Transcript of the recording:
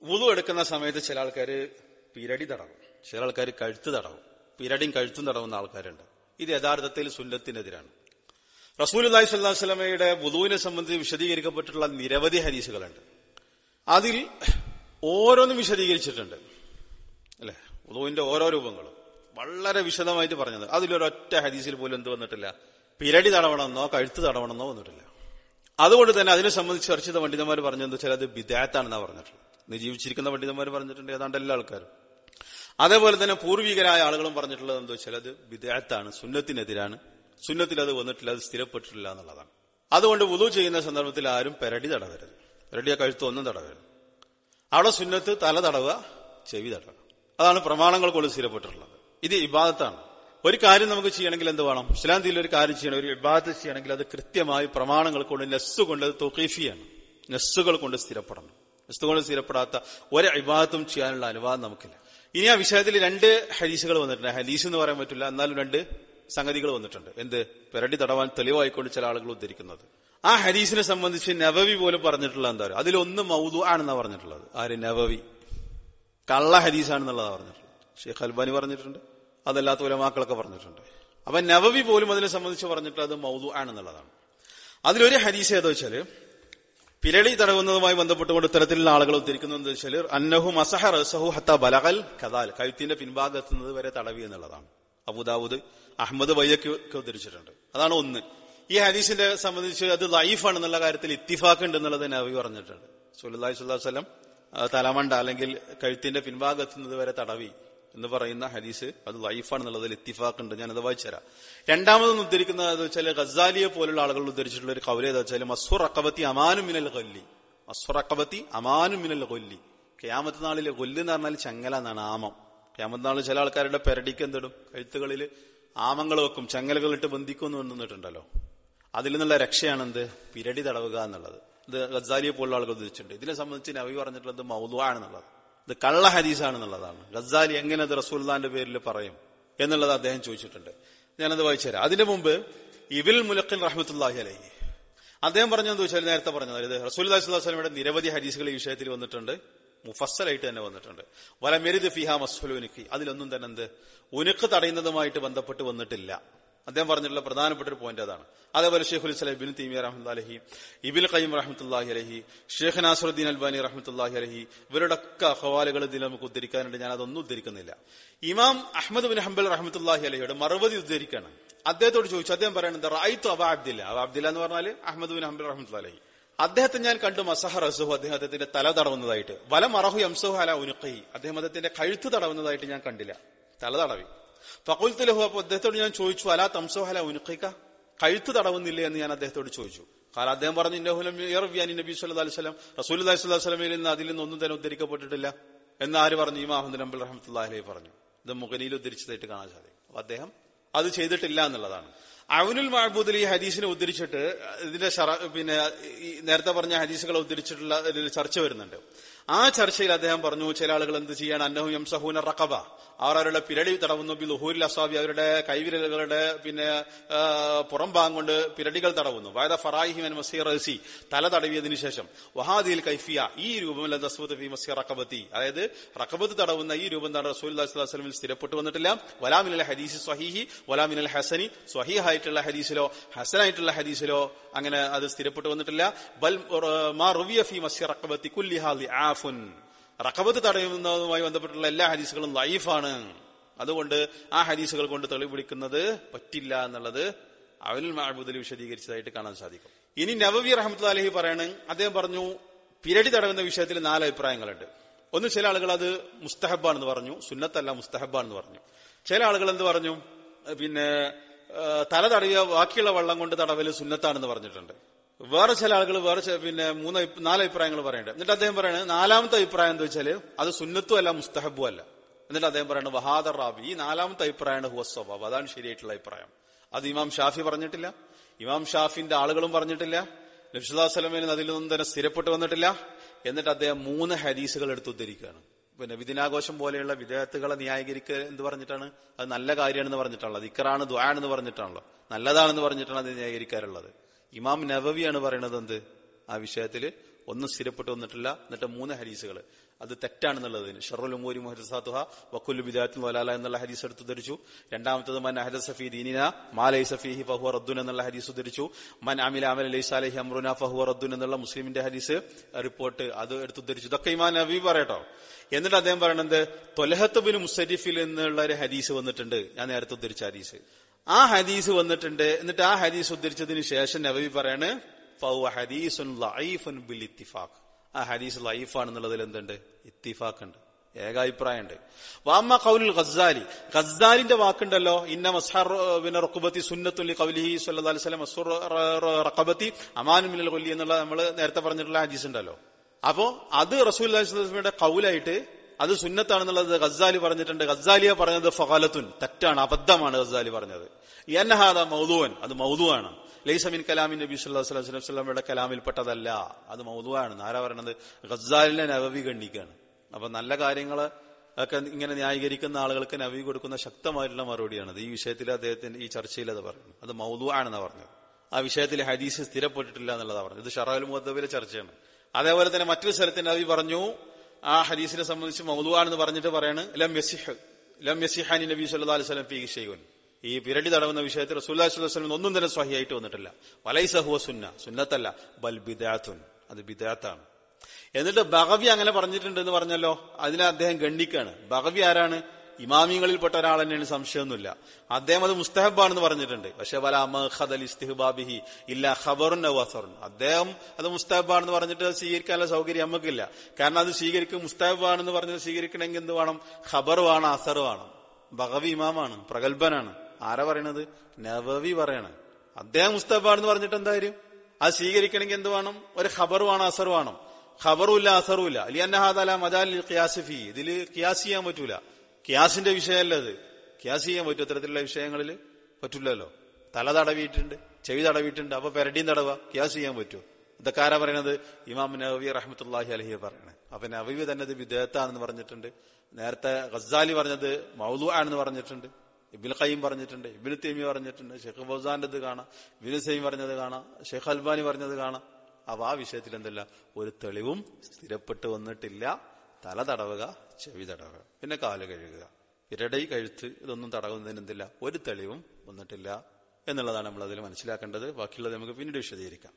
വുളു എടുക്കുന്ന സമയത്ത് ചില ആൾക്കാര് പിരടി തടവും ചില ആൾക്കാർ കഴുത്ത് തടവും പിരടിയും കഴുത്തും തടവുന്ന ആൾക്കാരുണ്ട് ഇത് യഥാർത്ഥത്തിൽ സുന്നത്തിനെതിരാണ് റസൂൽ അള്ളാഹി സ്വല്ലാ സ്വലമയുടെ വുളുവിനെ സംബന്ധിച്ച് വിശദീകരിക്കപ്പെട്ടിട്ടുള്ള നിരവധി ഹരീസുകളുണ്ട് അതിൽ ഓരോന്നും വിശദീകരിച്ചിട്ടുണ്ട് അല്ലെ വുളുവിന്റെ ഓരോ രൂപങ്ങളും വളരെ വിശദമായിട്ട് പറഞ്ഞത് അതിലൊരൊറ്റ ഹദീസിൽ പോലും എന്ത് വന്നിട്ടില്ല പിരടി തടവണമെന്നോ കഴുത്ത് തടവണമെന്നോ വന്നിട്ടില്ല അതുകൊണ്ട് തന്നെ അതിനെ സംബന്ധിച്ച് ചർച്ച ചെയ്ത പണ്ഡിതന്മാർ പറഞ്ഞെന്ന് വെച്ചാൽ അത് ബിദാത്താണെന്നാ പറഞ്ഞിട്ടുള്ളത് ഇന്ന് ജീവിച്ചിരിക്കുന്ന പണ്ഡിതന്മാർ പറഞ്ഞിട്ടുണ്ട് ഏതാണ്ട് എല്ലാ ആൾക്കാരും അതേപോലെ തന്നെ പൂർവികരായ ആളുകളും പറഞ്ഞിട്ടുള്ളത് എന്താ വെച്ചാൽ അത് ബിദാത്താണ് സുന്നത്തിനെതിരാണ് സുന്നത്തിൽ അത് വന്നിട്ടില്ല അത് സ്ഥിരപ്പെട്ടിട്ടില്ല എന്നുള്ളതാണ് അതുകൊണ്ട് വുളു ചെയ്യുന്ന സന്ദർഭത്തിൽ ആരും പെരടി തടവരുത് പെരടിയ കഴുത്ത് ഒന്നും തടവരുത് അവിടെ സുന്നത്ത് തല തടവുക ചെവി തടവുക അതാണ് പ്രമാണങ്ങൾ കൊണ്ട് സ്ഥിരപ്പെട്ടിട്ടുള്ളത് ഇത് ഇബാദത്താണ് ഒരു കാര്യം നമുക്ക് ചെയ്യണമെങ്കിൽ എന്ത് വേണം ഇസ്ലാം തീയിൽ ഒരു കാര്യം ചെയ്യണം ഒരു ഇബാദത്ത് ചെയ്യണമെങ്കിൽ അത് കൃത്യമായി പ്രമാണങ്ങൾ കൊണ്ട് നെസ് കൊണ്ട് അത് തൊക്കീഫിയാണ് നെസ്സുകൾ കൊണ്ട് സ്ഥിരപ്പെടണം നെസ് കൊണ്ട് സ്ഥിരപ്പെടാത്ത ഒരു ഇബാദത്തും ചെയ്യാനുള്ള അനുവാദം നമുക്കില്ല ഇനി ആ വിഷയത്തിൽ രണ്ട് ഹദീസുകൾ വന്നിട്ടുണ്ട് ഹദീസ് എന്ന് പറയാൻ പറ്റില്ല എന്നാലും രണ്ട് സംഗതികൾ വന്നിട്ടുണ്ട് എന്ത് പെരടി തടവാൻ തെളിവായിക്കൊണ്ട് ചില ആളുകൾ ഉദ്ധരിക്കുന്നത് ആ ഹദീസിനെ സംബന്ധിച്ച് നവവി പോലും പറഞ്ഞിട്ടുള്ള എന്താ പറയുക അതിലൊന്ന് മൗദു ആണെന്നാ പറഞ്ഞിട്ടുള്ളത് ആര് നവവി കള്ള ഹദീസാണെന്നുള്ളതാ പറഞ്ഞിട്ടുള്ളത് ഷെയ്ഖ് അൽബാനി പറഞ്ഞിട്ടുണ്ട് അതല്ലാത്ത ഉലമാക്കളൊക്കെ പറഞ്ഞിട്ടുണ്ട് അപ്പൊ നവവി പോലും അതിനെ സംബന്ധിച്ച് പറഞ്ഞിട്ടുള്ളത് അത് മൗദു ആണെന്നുള്ളതാണ് അതിലൊരു ഹദീസ് ഏതോ വെച്ചാല് പിരളി തടവുന്നതുമായി ബന്ധപ്പെട്ടുകൊണ്ട് ഇത്തരത്തിലുള്ള ആളുകൾ ഉദ്ധരിക്കുന്നത് എന്താ വെച്ചാൽ അന്നഹു മസഹ റസഹു ഹത്ത ബലകൽ കദാൽ കഴുത്തിന്റെ പിൻഭാഗത്തുന്നത് വരെ തടവി എന്നുള്ളതാണ് അബുദാവൂദ് അഹമ്മദ് വയ്യൊക്കെ ഉദ്ധരിച്ചിട്ടുണ്ട് അതാണ് ഒന്ന് ഈ ഹദീസിന്റെ സംബന്ധിച്ച് അത് ലൈഫാണെന്നുള്ള കാര്യത്തിൽ ഇത്തിഫാക്ക് ഉണ്ട് എന്നുള്ളത് നബി പറഞ്ഞിട്ടുണ്ട് സുല്ലാഹി സ്വല്ലാ വല്ലം തലമണ്ട അല്ലെങ്കിൽ കഴുത്തിന്റെ പിൻഭാഗത്തുന്നത് വരെ തടവി എന്ന് പറയുന്ന ഹദീസ് അത് ലൈഫാണെന്നുള്ളതിൽ ഇത്തിഫാക്ക് ഉണ്ട് ഞാനത് വായിച്ചുതരാം രണ്ടാമതൊന്ന് ഉദ്ധരിക്കുന്നത് എന്ന് വെച്ചാൽ ഗസാലിയെ പോലുള്ള ആളുകൾ ഉദ്ധരിച്ചിട്ടുള്ള ഒരു കവല ഏതാ വെച്ചാൽ മസ്ഫുർ അക്കബത്തി അമാനും മിനൽ കൊല്ലി മസ്ഫുർ അക്കബത്തി അമാനും മിനൽ കൊല്ലി ക്യാമത്ത് നാളിലെ കൊല്ല് എന്ന് പറഞ്ഞാൽ ചങ്ങല എന്നാണ് ആമം ക്യാമത്ത് നാളിൽ ചില ആൾക്കാരുടെ പെരടിക്ക് എന്തിടും കഴുത്തുകളിൽ ആമങ്ങൾ വെക്കും ചങ്ങലകളിട്ട് ബന്ധിക്കും എന്ന് വന്നിട്ടുണ്ടല്ലോ അതിൽ നിന്നുള്ള രക്ഷയാണെന്ത് പിരടി തടവുക എന്നുള്ളത് ഇത് ഗസാലിയെ പോലുള്ള ആളുകൾ ഉദ്ദേശിച്ചിട്ടുണ്ട് ഇതിനെ സംബന്ധിച്ച് നബി പറഞ്ഞിട്ടുള്ളത് മൗലുവാണെന്നുള്ളത് ഇത് കള്ള ഹദീസാണെന്നുള്ളതാണ് ഗസാലി എങ്ങനെ അത് റസൂൽദാന്റെ പേരിൽ പറയും എന്നുള്ളത് അദ്ദേഹം ചോദിച്ചിട്ടുണ്ട് ഞാനത് വായിച്ചുതരാം അതിനു മുമ്പ് ഇബിൽ മുലഖിൻ റഹ്മത്തുല്ലാഹി അലഹി അദ്ദേഹം പറഞ്ഞതെന്ന് ചോദിച്ചാൽ നേരത്തെ പറഞ്ഞത് ഇത് റസൂൽ വസ്ലമയുടെ നിരവധി ഹദീസുകൾ ഈ വിഷയത്തിൽ വന്നിട്ടുണ്ട് മുഫസ്സലായിട്ട് തന്നെ വന്നിട്ടുണ്ട് വല മെരിദ് ഫിഹ മസ്ഫുലുനിക്ക് അതിലൊന്നും തന്നെ എന്ത് ഉനുക്ക് തടയുന്നതുമായിട്ട് ബന്ധപ്പെട്ട് വന്നിട്ടില്ല അദ്ദേഹം പറഞ്ഞിട്ടുള്ള പ്രധാനപ്പെട്ട ഒരു പോയിന്റ് അതാണ് അതേപോലെ ഷെയ്ഖുൽ ഇസ്ലാം ഇബിൻ തീമിയ റഹ്മത്ത് അലഹി ഇബിൽ ഖയ്യം റഹ്മത്തുല്ലാഹി അലഹി ഷെയ്ഖ് നാസറുദ്ദീൻ അൽബാനി റഹ്മത്തുല്ലാഹി അലഹി ഇവരുടെ ഒക്കെ അഹ്വാലുകൾ ഇതിൽ നമുക്ക് ഉദ്ധരിക്കാനുണ്ട് ഞാൻ അതൊന്നും ഉദ്ധരിക്കുന്നില്ല ഇമാം അഹമ്മദ് ബിൻ ഹംബൽ റഹ്മത്തുല്ലാഹി അലഹിയുടെ മറുപടി ഉദ്ധരിക്കാണ് അദ്ദേഹത്തോട് ചോദിച്ചു അദ്ദേഹം പറയുന്നത് റൈത്തു അബ അബ്ദില്ല അബ അബ്ദില്ല എന്ന് പറഞ്ഞാൽ അഹമ്മദ് ബിൻ ഹംബൽ റഹ്മത്തുല്ലാ അലഹി അദ്ദേഹത്തെ ഞാൻ കണ്ടു മസഹ റസുഹു അദ്ദേഹത്തിന്റെ തല തടവുന്നതായിട്ട് വല മറഹു യംസുഹു അല ഉനുഖി അദ്ദേഹം അദ്ദേഹത്തിന്റെ കഴുത്ത് തടവുന്നതായിട്ട് ഞാൻ കണ്ടില്ല തല തടവി ഫക്കുൽത്ത് ലഹു അപ്പൊ അദ്ദേഹത്തോട് ഞാൻ ചോദിച്ചു അലാ തംസോഹ അല ഉനുഖിക്ക കഴുത്ത് തടവുന്നില്ലേ എന്ന് ഞാൻ അദ്ദേഹത്തോട് ചോദിച്ചു കാരണം അദ്ദേഹം പറഞ്ഞു ഇന്നഹുലം നബി സല്ലു അലൈഹി സ്വലം റസൂൽ അലൈഹി സ്വലാഹു വസ്ലമയിൽ നിന്ന് അതിൽ നിന്ന് ഒന്നും തന്നെ ഉദ്ധരിക്കപ്പെട്ടിട്ടില്ല എന്ന് ആര് പറഞ്ഞു ഇമാ അഹമ്മദ് നബുൽ റഹ്മത്തുല്ലാഹി പറഞ്ഞു ഇത് മുഖനിയിൽ ഉദ്ധരിച്ചതായിട്ട് കാണാൻ സാധിക്കും അപ്പൊ അദ്ദേഹം അത് ചെയ്തിട്ടില്ല എന്നുള്ളതാണ് അവനുൽ മഹബൂദിൽ ഈ ഹദീസിനെ ഉദ്ധരിച്ചിട്ട് ഇതിന്റെ പിന്നെ ഈ നേരത്തെ പറഞ്ഞ ഹദീസുകളെ ഉദ്ധരിച്ചിട്ടുള്ള ഇതിൽ ചർച്ച വരുന്നുണ്ട് ആ ചർച്ചയിൽ അദ്ദേഹം പറഞ്ഞു ചില ആളുകൾ എന്ത് ചെയ്യാണ് അന്നഹു യംസഹൂന റഖബ അവർ അവരുടെ പിരടി തടവുന്നു ബി ലുഹൂരിൽ അസാബി അവരുടെ കൈവിരലുകളുടെ പിന്നെ പുറം ഭാഗം കൊണ്ട് പിരടികൾ തടവുന്നു വയദ ഫറാഹിമൻ മസീർ റസി തല തടവിയതിനു ശേഷം വഹാദിൽ കൈഫിയ ഈ രൂപം തസ്വത്ത് ഫി മസീർ റക്കബത്തി അതായത് റക്കബത്ത് തടവുന്ന ഈ രൂപം തന്നെ റസൂൽ വസ്ലമിൽ സ്ഥിരപ്പെട്ടു വന്നിട്ടില്ല വലാമിനൽ ഹദീസ് സ്വഹീഹി വലാമിനൽ ഹസനി സ്വഹീഹായിട്ടുള്ള ഹദീസിലോ ഹസനായിട്ടുള്ള ഹദീസിലോ അങ്ങനെ അത് സ്ഥിരപ്പെട്ടു വന്നിട്ടില്ല ബൽ മാ റുവിയ ഫി മസീർ റക്കബത്തി കുല്ലിഹാദി ആഫുൻ റക്കബത്ത് തടയുന്നതുമായി ബന്ധപ്പെട്ടുള്ള എല്ലാ ഹദീസുകളും ലൈഫാണ് അതുകൊണ്ട് ആ ഹദീസുകൾ കൊണ്ട് തെളിവ് പിടിക്കുന്നത് പറ്റില്ല എന്നുള്ളത് അവൽ മഹബൂദിൽ വിശദീകരിച്ചതായിട്ട് കാണാൻ സാധിക്കും ഇനി നവവി റഹമത്ത് അലഹി പറയണ് അദ്ദേഹം പറഞ്ഞു പിരടി തടവുന്ന വിഷയത്തിൽ നാല് അഭിപ്രായങ്ങളുണ്ട് ഒന്ന് ചില ആളുകൾ അത് മുസ്തഹബാണെന്ന് പറഞ്ഞു സുന്നത്തല്ല മുസ്തഹബാണെന്ന് പറഞ്ഞു ചില ആളുകൾ എന്ത് പറഞ്ഞു പിന്നെ തല തടവിയ ബാക്കിയുള്ള വെള്ളം കൊണ്ട് തടവല് സുന്നത്താണെന്ന് പറഞ്ഞിട്ടുണ്ട് വേറെ ചില ആളുകൾ വേറെ പിന്നെ മൂന്ന് നാല് അഭിപ്രായങ്ങൾ പറയുന്നുണ്ട് എന്നിട്ട് അദ്ദേഹം പറയുന്നത് നാലാമത്തെ അഭിപ്രായം എന്താ വെച്ചാൽ അത് സുന്നത്തും അല്ല മുസ്തഹബും അല്ല എന്നിട്ട് അദ്ദേഹം പറയുന്നത് വഹാദർ റാബി ഈ നാലാമത്തെ അഭിപ്രായമാണ് ഹുവസ്വഭാവ് അതാണ് ശരിയായിട്ടുള്ള അഭിപ്രായം അത് ഇമാം ഷാഫി പറഞ്ഞിട്ടില്ല ഇമാം ഷാഫിന്റെ ആളുകളും പറഞ്ഞിട്ടില്ല നബ്സുല്ലാസ്ലമിന് അതിലൊന്നും തന്നെ സ്ഥിരപ്പെട്ടു വന്നിട്ടില്ല എന്നിട്ട് അദ്ദേഹം മൂന്ന് ഹദീസുകൾ എടുത്ത് ഉദ്ധരിക്കുകയാണ് പിന്നെ വിദിനാഘോഷം പോലെയുള്ള വിദേഹത്തുകളെ ന്യായീകരിക്കുക എന്ത് പറഞ്ഞിട്ടാണ് അത് നല്ല കാര്യമാണെന്ന് പറഞ്ഞിട്ടാണല്ലോ ഇക്കറാണ് ദ്വാണെന്ന് പറഞ്ഞിട്ടാണല്ലോ നല്ലതാണെന്ന് പറഞ്ഞിട്ടാണ് അത് ന്യായീകരിക്കാറുള്ളത് ഇമാം നവവിയാണ് പറയുന്നത് എന്ത് ആ വിഷയത്തിൽ ഒന്നും സ്ഥിരപ്പെട്ടു വന്നിട്ടില്ല എന്നിട്ട് മൂന്ന് ഹരീസുകൾ അത് തെറ്റാണെന്നുള്ളതിന് ഷറുൽ ഉമൂരി മുഹദസാത്തുഹ വക്കുൽ ബിദാത്തിൽ വലാല എന്നുള്ള ഹരീസ് എടുത്തു ധരിച്ചു രണ്ടാമത്തത് മൻ അഹദ സഫി ദീനിന മാ ലൈ സഫീഹി ഫഹുവ റദ്ദുൻ എന്നുള്ള ഹരീസ് ഉദ്ധരിച്ചു മൻ അമില അമല ലൈസ അലൈഹി അമ്രുന ഫഹുവ റദ്ദുൻ എന്നുള്ള മുസ്ലിമിന്റെ ഹരീസ് റിപ്പോർട്ട് അത് എടുത്തു ധരിച്ചു ഇതൊക്കെ ഇമാൻ നബി പറയട്ടോ എന്നിട്ട് അദ്ദേഹം പറയണത് തൊലഹത്ത് ബിൻ മുസരിഫിൽ എന്നുള്ള ഒരു ഹദീസ് വന്നിട്ടുണ്ട് ഞാൻ നേരത്തെ ഉദ്ധരിച്ച ഹദീസ് ആ ഹദീസ് വന്നിട്ടുണ്ട് എന്നിട്ട് ആ ഹദീസ് ഉദ്ധരിച്ചതിന് ശേഷം നബി പറയാണ് ഫൗവ ഹദീസുൻ ലഈഫുൻ ബിൽ ഇത്തിഫാഖ് ആ ഹദീസ് ലൈഫാണെന്നുള്ളതിൽ എന്തുണ്ട് ഇത്തിഫാഖ് ഉണ്ട് ഏകാഭിപ്രായമുണ്ട് വാമ്മ കൗലുൽ ഖസാലി ഖസാലിന്റെ വാക്കുണ്ടല്ലോ ഇന്ന മസ്ഹർ പിന്നെ റക്കുബത്തി സുന്നത്തുല്ലി കൗലിഹി സല്ലല്ലാഹു അലൈഹി വസല്ലം മസ്ഹുർ റഖബത്തി അമാനു മിനൽ കൊല്ലി എന്നുള്ള നമ്മൾ നേരത്തെ പറഞ്ഞിട്ടുള്ള ഹദീസ് ഉണ്ടല്ലോ അപ്പോ അത് റസൂൽ അലൈഹിയുടെ കൗലായിട്ട് അത് സുന്നത്താണെന്നുള്ളത് ഖസാലി പറഞ്ഞിട്ടുണ്ട് ഖസാലിയ പറഞ്ഞത് ഫഹാലത്തുൻ തെറ്റാണ് അബദ്ധമാണ് ഖസാലി പറഞ്ഞത് എന്നഹാദ മൗദുവൻ അത് മൗദുവാണ് ലൈസമിൻ കലാമിൻ നബി സല്ലല്ലാഹു അലൈഹി വസല്ലമയുടെ കലാമിൽപ്പെട്ടതല്ല അത് മൗദുവാണ് ആരാ പറയണത് ഖസാലിനെ നവവി ഖണ്ഡിക്കാണ് അപ്പൊ നല്ല കാര്യങ്ങള് ഒക്കെ ഇങ്ങനെ ന്യായീകരിക്കുന്ന ആളുകൾക്ക് നവി കൊടുക്കുന്ന ശക്തമായിട്ടുള്ള മറുപടിയാണത് ഈ വിഷയത്തിൽ അദ്ദേഹത്തിന്റെ ഈ ചർച്ചയിൽ അത് പറയുന്നു അത് മൗദു ആണെന്ന് പറഞ്ഞത് ആ വിഷയത്തിൽ ഹദീസ് സ്ഥിരപ്പെട്ടിട്ടില്ല എന്നുള്ളതാ പറഞ്ഞത് ഇത് ഷറാൽ മുഹദ്ദബിലെ ചർച്ചയാണ് അതേപോലെ തന്നെ മറ്റൊരു സ്ഥലത്ത് നബി പറഞ്ഞു ആ ഹദീസിനെ സംബന്ധിച്ച് മൗദു ആണെന്ന് പറഞ്ഞിട്ട് പറയാണ് ലം യസിഹ് ലം യസിഹാനി നബി സല്ലല്ലാഹു അലൈഹി വസല്ലം ഫീ ഷൈഉൻ ഈ പിരടി തടവുന്ന വിഷയത്തിൽ റസൂല്ലാ വസ്ലം ഒന്നും തന്നെ സ്വഹിയായിട്ട് വന്നിട്ടില്ല വലൈസഹുവ സുന്ന സുന്നത്തല്ല ബൽ ബിദാത്തുൻ അത് ബിദാത്താണ് എന്നിട്ട് ബഹവി അങ്ങനെ പറഞ്ഞിട്ടുണ്ട് എന്ന് പറഞ്ഞല്ലോ അതിനെ അദ്ദേഹം ഗണ്ഡിക്കാണ് ബഹവി ആരാണ് ഇമാമിങ്ങളിൽപ്പെട്ട ഒരാൾ തന്നെയാണ് സംശയമൊന്നുമില്ല അദ്ദേഹം അത് മുസ്തഹബാണെന്ന് പറഞ്ഞിട്ടുണ്ട് പക്ഷെ വല അമഹദൽ ഇസ്തിഹബാബിഹി ഇല്ല ഖബറുൻ അവസറുൻ അദ്ദേഹം അത് മുസ്തഹബാണെന്ന് പറഞ്ഞിട്ട് അത് സ്വീകരിക്കാനുള്ള സൗകര്യം നമുക്കില്ല കാരണം അത് സ്വീകരിക്കും മുസ്തഹബാണെന്ന് പറഞ്ഞത് സ്വീകരിക്കണമെങ്കിൽ എന്ത് വേണം ഖബർ വേണം അസർ വേണം ബഹവി ഇമാമാണ് പ്രഗത്ഭനാണ് ആരാ പറയണത് നവവി പറയണ അദ്ദേഹം മുസ്തഫാണെന്ന് പറഞ്ഞിട്ട് എന്തായാലും അത് സ്വീകരിക്കണമെങ്കിൽ എന്ത് വേണം ഒരു ഖബർ വേണം അസർ വേണം ഖബറും ഇല്ല അസറും ഇല്ല അലി അന്നഹാദാല മദാലിൽ ഖിയാസിഫി ഇതിൽ ഖിയാസ് ചെയ്യാൻ പറ്റൂല ഖിയാസിന്റെ വിഷയമല്ല അത് ഖിയാസ് ചെയ്യാൻ പറ്റും ഇത്തരത്തിലുള്ള വിഷയങ്ങളിൽ പറ്റൂലല്ലോ തല തടവിയിട്ടുണ്ട് ചെവി തടവിയിട്ടുണ്ട് അപ്പൊ പെരടിയും തടവ ഖിയാസ് ചെയ്യാൻ പറ്റുമോ ഇതൊക്കെ ആരാ പറയണത് ഇമാം നവവി റഹ്മത്തുല്ലാഹി അലഹിയെ പറയണേ അപ്പൊ നവവി തന്നെ ഇത് വിദേഹത്താണെന്ന് പറഞ്ഞിട്ടുണ്ട് നേരത്തെ ഗസാലി പറഞ്ഞത് മൗലു ആണെന്ന് പറഞ്ഞിട്ടുണ്ട് ഇബിൻ ഖയ്യം പറഞ്ഞിട്ടുണ്ട് ഇബിൻ തേമി പറഞ്ഞിട്ടുണ്ട് ഷെയ്ഖ് ഫൗസാന്റെ ഇത് കാണാം ഇബിൻ സൈം പറഞ്ഞത് കാണാം ഷെയ്ഖ് അൽബാനി പറഞ്ഞത് കാണാം അപ്പൊ ആ വിഷയത്തിൽ എന്തല്ല ഒരു തെളിവും സ്ഥിരപ്പെട്ട് വന്നിട്ടില്ല തല തടവുക ചെവി തടവുക പിന്നെ കാല് കഴുകുക ഇരടൈ കഴുത്ത് ഇതൊന്നും തടവുന്നതിന് എന്തില്ല ഒരു തെളിവും വന്നിട്ടില്ല എന്നുള്ളതാണ് നമ്മൾ അതിൽ മനസ്സിലാക്കേണ്ടത് ബാക്കിയുള്ളത് നമുക്ക് പിന്നീട് വിശദീകരിക്കാം